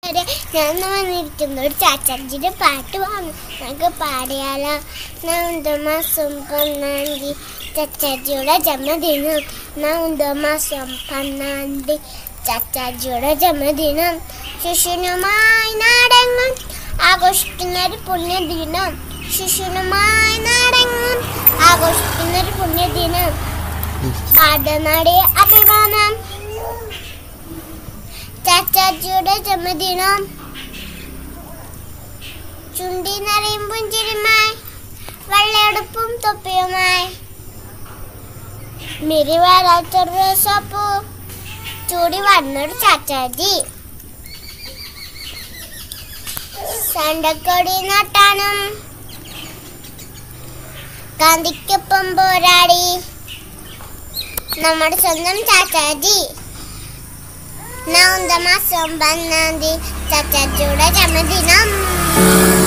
കൂട്ടുകാരെ ഞാൻ വന്നിരിക്കുന്ന ഒരു ചാച്ചാജിയുടെ പാട്ട് പാടും നമുക്ക് പാടിയാലോ നവന്ത മാസം പന്ത്രണ്ടാം തീയതി ചച്ചാജിയുടെ ജന്മദിനം നവന്ത മാസം പന്ത്രണ്ടാം തീയതി ചച്ചാജിയുടെ ജന്മദിനം ശിശുനുമായി നാടങ്ങും ആഘോഷിക്കുന്ന ഒരു പുണ്യദിനം ശിശുനുമായി നാടങ്ങും ആഘോഷിക്കുന്ന ഒരു പുണ്യദിനം കാടനാടി അഭിമാനം ചാച്ചാജിയുടെ ജന്മദിനം ചുണ്ടി നിറയും പുഞ്ചിരിയുമായി വെള്ളയെടുപ്പും തൊപ്പിയുമായി മിരി വരാത്തൊരു റോസാപ്പൂ ചൂടി വന്നൊരു ചാച്ചാജി സണ്ടക്കൊടി നട്ടാനും ഗാന്ധിക്കൊപ്പം പോരാടി നമ്മുടെ സ്വന്തം ചാച്ചാജി നവന്ത മാസം പതിനാം തീയതി ചാച്ചാജിയുടെ ജന്മദിനം